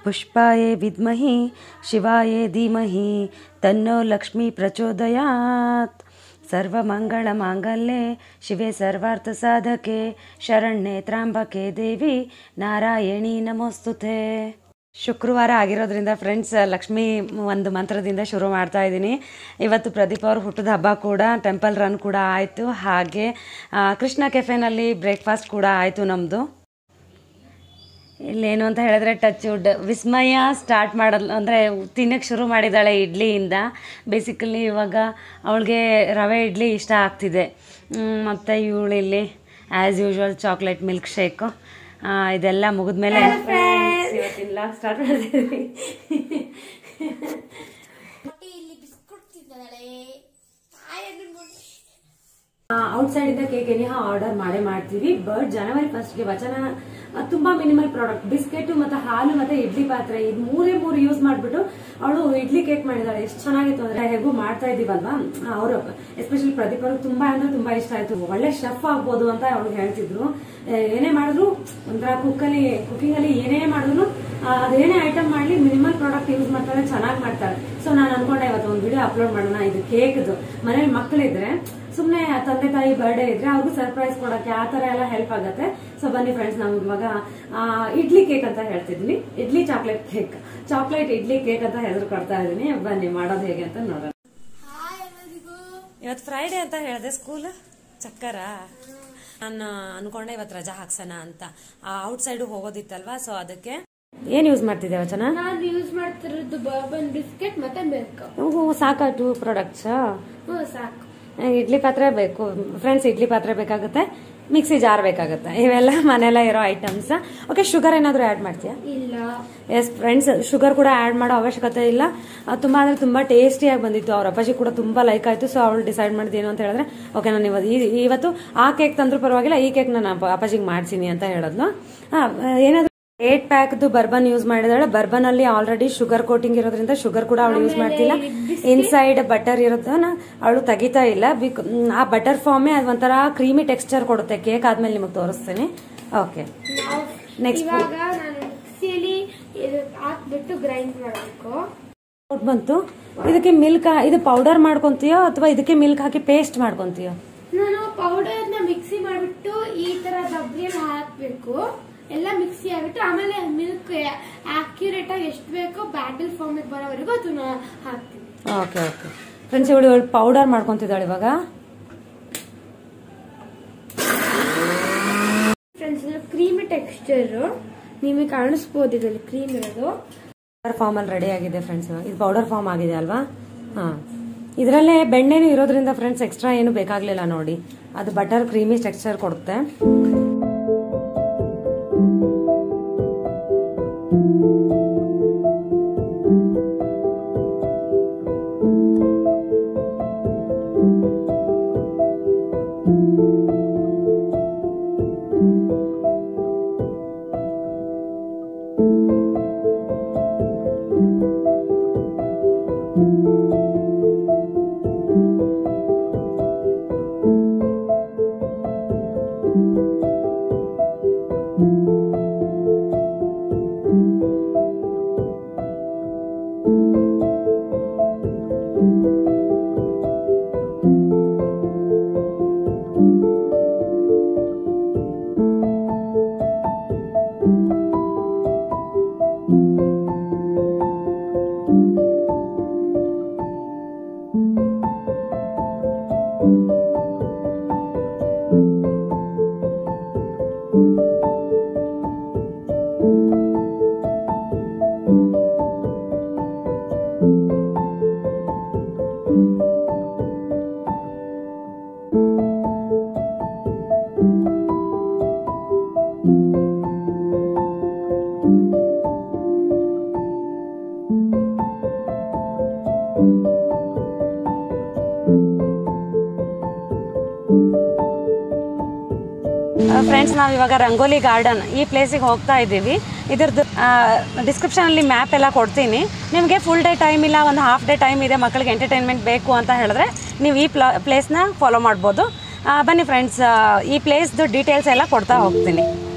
ಪುಷ್ಪಾಯೇ ವಿದ್ಮಹಿ ಶಿವಾಯೇ ಧೀಮಹಿ ತನ್ನೋ ಲಕ್ಷ್ಮೀ ಪ್ರಚೋದಯಾತ್ ಸರ್ವಮಂಗಳ ಮಾಂಗಲ್ಯೆ ಶಿವೆ ಸರ್ವಾರ್ಥ ಸಾಧಕೆ ಶರಣ್ಯೆ ತ್ರಾಂಬಕೆ ದೇವಿ ನಾರಾಯಣಿ ನಮೋಸ್ತುತೆ ಶುಕ್ರವಾರ ಆಗಿರೋದ್ರಿಂದ ಫ್ರೆಂಡ್ಸ್ ಲಕ್ಷ್ಮಿ ಒಂದು ಮಂತ್ರದಿಂದ ಶುರು ಮಾಡ್ತಾ ಇದ್ದೀನಿ ಇವತ್ತು ಪ್ರದೀಪ್ ಅವ್ರ ಹುಟ್ಟದ ಹಬ್ಬ ಕೂಡ ಟೆಂಪಲ್ ರನ್ ಕೂಡ ಆಯಿತು ಹಾಗೆ ಆ, ಕೃಷ್ಣ ಕೆಫೆನಲ್ಲಿ ಬ್ರೇಕ್ಫಾಸ್ಟ್ ಕೂಡ ಆಯಿತು ನಮ್ಮದು ಇಲ್ಲೇನು ಅಂತ ಹೇಳಿದ್ರೆ ಟಚ್ ವುಡ್ ವಿಸ್ಮಯ ಸ್ಟಾರ್ಟ್ ಮಾಡಲ್ ಅಂದರೆ ತಿನ್ನಕ್ಕೆ ಶುರು ಮಾಡಿದ್ದಾಳೆ ಇಡ್ಲಿಯಿಂದ ಬೇಸಿಕಲಿ ಇವಾಗ ಅವಳಿಗೆ ರವೆ ಇಡ್ಲಿ ಇಷ್ಟ ಆಗ್ತಿದೆ ಮ್, ಮತ್ತು ಇವಳು ಇಲ್ಲಿ as usual chocolate milk shake ಇದೆಲ್ಲ ಮುಗಿದ್ಮೇಲೆ ಇವತ್ತಿನ ಲಾಗ್ ಸ್ಟಾರ್ಟ್ ಮಾಡಿದ್ದೀವಿ ಇಲ್ಲಿ ಬಿಸ್ಕುಟ್ ತಿಂದಾಳೆ ತಾಯಿಯನ್ನು ನೋಡಿ ಔಟ್ಸೈಡ್ ಇಂದ ಕೇಕ್ ಏನಿಹ ಆರ್ಡರ್ ಮಾಡೇ ಮಾಡ್ತೀವಿ ಬಟ್ ಜನವರಿ ಫಸ್ಟ್ಗೆ ವಚನ ಅಹ್, ತುಂಬಾ ಮಿನಿಮಲ್ ಪ್ರಾಡಕ್ಟ್ ಬಿಸ್ಕೆಟ್ ಮತ್ತೆ ಹಾಲು ಮತ್ತೆ ಇಡ್ಲಿ ಪಾತ್ರೆ ಇದು ಮೂರೇ ಮೂರು ಯೂಸ್ ಮಾಡ್ಬಿಟ್ಟು ಅವಳು ಇಡ್ಲಿ ಕೇಕ್ ಮಾಡಿದಾಳೆ ಎಷ್ಟು ಚೆನ್ನಾಗಿತ್ತು ಅಂದ್ರೆ ಹೇಗೂ ಮಾಡ್ತಾ ಇದೀವಲ್ವಾ ಅವರು ಎಸ್ಪೆಷಲಿ ಪ್ರದೀಪ್ ಅವ್ರಿಗೆ ತುಂಬಾ ಅಂದ್ರೆ ತುಂಬಾ ಇಷ್ಟ ಆಯ್ತು ಒಳ್ಳೆ ಶೆಫ್ ಆಗ್ಬೋದು ಅಂತ ಅವ್ರಿಗೆ ಹೇಳ್ತಿದ್ರು ಏ- ಏನೇ ಮಾಡಿದ್ರು ಒಂಥರ ಕುಕ್ಕಲ್ಲಿ ಕುಕಿಂಗ್ ಅಲ್ಲಿ ಏನೇ ಮಾಡಿದ್ರು ಆ, ಅದೇನೇ ಐಟಮ್ ಮಾಡ್ಲಿ ಮಿನಿಮಲ್ ಪ್ರಾಡಕ್ಟ್ ಯೂಸ್ ಮಾಡ್ತಾರೆ ಚೆನ್ನಾಗಿ ಮಾಡ್ತಾರೆ ಸೊ ನಾನು ಅನ್ಕೊಂಡೆ ಇವತ್ತು ಒಂದು ವಿಡಿಯೋ ಅಪ್ಲೋಡ್ ಮಾಡೋಣ ಇದು ಕೇಕ್ದು ಮನೇಲಿ ಮಕ್ಕಳಿದ್ರೆ ಸುಮ್ನೆ ತಂದೆ ತಾಯಿ ಬರ್ಡೇ ಇದ್ರೆ ಅವ್ರಿಗೂ ಸರ್ಪ್ರೈಸ್ ಕೊಡಕ್ಕೆ ಆ ತರ ಎಲ್ಲ ಹೆಲ್ಪ್ ಆಗುತ್ತೆ ಸೊ ಬನ್ನಿ ಫ್ರೆಂಡ್ಸ್ ನಾವು ಇವಾಗ ಆ, ಇಡ್ಲಿ ಕೇಕ್ ಅಂತ ಹೇಳ್ತಿದ್ವಿ idli chocolate cake chocolate idli cake ಅಂತ ಹೆಸರು ಕೊಡ್ತಾ ಇದೀನಿ ಬನ್ನಿ ಮಾಡೋದು ಹೇಗೆ ಅಂತ ನೋಡೋಣ ಹಾಯ್ ಎಲ್ಲರಿಗೂ ಇವತ್ತು ಫ್ರೈಡೆ ಅಂತ ಹೇಳಿದೆ ಸ್ಕೂಲ್ ಚಕ್ಕರ ನಾನು ಅನ್ಕೊಂಡೆ ಇವತ್ತು ರಜಾ ಹಾಕ್ಸೋಣ ಅಂತ ಔಟ್ ಸೈಡ್ ಹೋಗೋದಿತ್ತಲ್ವಾ ಸೊ ಅದಕ್ಕೆ ಏನ್ ಯೂಸ್ ಮಾಡ್ತಿದ್ದೆ ವಚನ ನಾನು ಯೂಸ್ ಮಾಡ್ತಿರೋದು ಬರ್ಬನ್ ಬಿಸ್ಕೆಟ್ ಮತ್ತೆ ಮಿಲ್ಕ್ ಸಾಕಾ ಟೂ ಪ್ರಾಡಕ್ಟ್ಸ್ ಹ್ಞೂ ಸಾಕು ಇಡ್ಲಿ ಪಾತ್ರೆ ಬೇಕು ಫ್ರೆಂಡ್ಸ್ ಇಡ್ಲಿ ಪಾತ್ರೆ ಬೇಕಾಗುತ್ತೆ ಮಿಕ್ಸಿ ಜಾರ್ ಬೇಕಾಗುತ್ತೆ ಇವೆಲ್ಲ ಮನೆಯಲ್ಲೇ ಇರೋ ಐಟಮ್ಸ್ ಓಕೆ ಶುಗರ್ ಏನಾದರೂ ಆ್ಯಡ್ ಮಾಡ್ತೀಯಾ ಇಲ್ಲ ಎಸ್ ಫ್ರೆಂಡ್ಸ್ ಶುಗರ್ ಕೂಡ ಆ್ಯಡ್ ಮಾಡೋ ಅವಶ್ಯಕತೆ ಇಲ್ಲ ಅದು ತುಂಬ ಅಂದರೆ ತುಂಬ ಟೇಸ್ಟಿಯಾಗಿ ಬಂದಿತ್ತು ಅವ್ರ ಅಪ್ಪಾಜಿ ಕೂಡ ತುಂಬ ಲೈಕ್ ಆಯಿತು ಸೊ ಅವಳು ಡಿಸೈಡ್ ಮಾಡಿದ್ದು ಏನು ಅಂತ ಹೇಳಿದ್ರೆ ಓಕೆ ನಾನು ಇವತ್ತು ಈ- ಇವತ್ತು ಆ ಕೇಕ್ ತಂದ್ರೂ ಪರವಾಗಿಲ್ಲ ಈ ಕೇಕ್ ನಾನು ಅಪ್ಪ- ಅಪ್ಪಾಜಿಗೆ ಮಾಡ್ತೀನಿ ಅಂತ ಹೇಳಿದ್ಲು ಹಾಂ ಏನಾದರೂ ಏಟ್ ಪ್ಯಾಕ್ದು ಬರ್ಬನ್ ಯೂಸ್ ಮಾಡಿದಾಳೆ ಬರ್ಬನ್ ಅಲ್ಲಿ ಆಲ್ರೆಡಿ ಶುಗರ್ ಕೋಟಿಂಗ್ ಇರೋದ್ರಿಂದ ಶುಗರ್ ಕೂಡ ಅವಳು ಯೂಸ್ ಮಾಡ್ತಿಲ್ಲ ಇನ್ಸೈಡ್ ಬಟರ್ ಇರೋದನ್ನ ಅವಳು ತೆಗಿತಾ ಇಲ್ಲ ಬಿಕ್ ಆ ಬಟರ್ ಫಾರ್ಮೇ ಅದು ಒಂಥರ ಕ್ರೀಮಿ ಟೆಕ್ಸ್ಚರ್ ಕೊಡುತ್ತೆ ಕೇಕ್ ಆದ್ಮೇಲೆ ನಿಮಗೆ ತೋರಿಸ್ತೀನಿ ಓಕೆ ನಾವು Next. ಇವಾಗ ನಾನು ಮಿಕ್ಸಿಯಲ್ಲಿ ಇದು ಹಾಕ್ಬಿಟ್ಟು ಗ್ರೈಂಡ್ ಮಾಡಬೇಕು ಔಟ್ ಬಂತು ಇದಕ್ಕೆ ಮಿಲ್ಕ್ ಇದು ಪೌಡರ್ ಮಾಡ್ಕೊಂತೀಯೋ ಅಥವಾ ಇದಕ್ಕೆ ಮಿಲ್ಕ್ ಹಾಕಿ ಪೇಸ್ಟ್ ಮಾಡ್ಕೊಂತೀಯೋ ನಾನು ಪೌಡರ್ನ ಮಿಕ್ಸಿ ಮಾಡಿಬಿಟ್ಟು ಈ ತರ ಡಬ್ಬಿಯಲ್ಲಿ ಹಾಕಬೇಕು ಎಲ್ಲ ಮಿಕ್ಸಿ ಆಗ್ಬಿಟ್ಟು ಆಮೇಲೆ ಮಿಲ್ಕ್ ಆಕ್ಯುರೇಟ್ ಆಗಿ ಎಷ್ಟು ಬೇಕೋ ಬ್ಯಾಟಲ್ ಫಾರ್ಮಿಗೆ ಬರೋವರೆಗೂ ಅದನ್ನ ಹಾಕ್ತೀನಿ ಓಕೆ ಓಕೆ ಫ್ರೆಂಡ್ಸ್ ಇವಳು ಇವಳು ಪೌಡರ್ ಮಾಡ್ಕೊಂತಿದ್ದಾಳೆ ಇವಾಗ ಫ್ರೆಂಡ್ಸ್ ಇದು ಕ್ರೀಮಿ ಟೆಕ್ಸ್ಚರ್ ನಿಮಗೆ ಕಾಣಿಸ್ಬೋದು ಇದರಲ್ಲಿ ಕ್ರೀಮ್ ಇರೋದು ಪೌಡರ್ ಫಾರ್ಮ್ ಅಲ್ಲಿ ರೆಡಿ ಆಗಿದೆ ಫ್ರೆಂಡ್ಸ್ ಇದು ಪೌಡರ್ ಫಾರ್ಮ್ ಆಗಿದೆ ಅಲ್ವಾ ಹಾ ಇದರಲ್ಲೇ ಬೆಣ್ಣೆನು ಇರೋದ್ರಿಂದ ಫ್ರೆಂಡ್ಸ್ ಎಕ್ಸ್ಟ್ರಾ ಏನು ಬೇಕಾಗ್ಲಿಲ್ಲ ನೋಡಿ ಅದು ಬಟರ್ ಕ್ರೀಮಿ ಟೆಕ್ಸ್ಚರ್ ಕೊಡುತ್ತೆ ಫ್ರೆಂಡ್ಸ್ ನಾವು ಇವಾಗ ರಂಗೋಲಿ ಗಾರ್ಡನ್ ಈ ಪ್ಲೇಸಿಗೆ ಹೋಗ್ತಾ ಇದ್ದೀವಿ ಇದ್ರದ್ದು ಡಿಸ್ಕ್ರಿಪ್ಷನಲ್ಲಿ ಮ್ಯಾಪ್ ಎಲ್ಲ ಕೊಡ್ತೀನಿ ನಿಮಗೆ ಫುಲ್ ಡೇ ಟೈಮ್ ಇಲ್ಲ ಒಂದು ಹಾಫ್ ಡೇ ಟೈಮ್ ಇದೆ ಮಕ್ಕಳಿಗೆ ಎಂಟರ್ಟೈನ್ಮೆಂಟ್ ಬೇಕು ಅಂತ ಹೇಳಿದ್ರೆ ನೀವು ಈ ಪ್ಲೇಸ್ನ ಫಾಲೋ ಮಾಡ್ಬೋದು ಆ, ಬನ್ನಿ ಫ್ರೆಂಡ್ಸ್ ಈ ಪ್ಲೇಸ್ದು ಡೀಟೇಲ್ಸ್ ಎಲ್ಲ ಕೊಡ್ತಾ ಹೋಗ್ತೀನಿ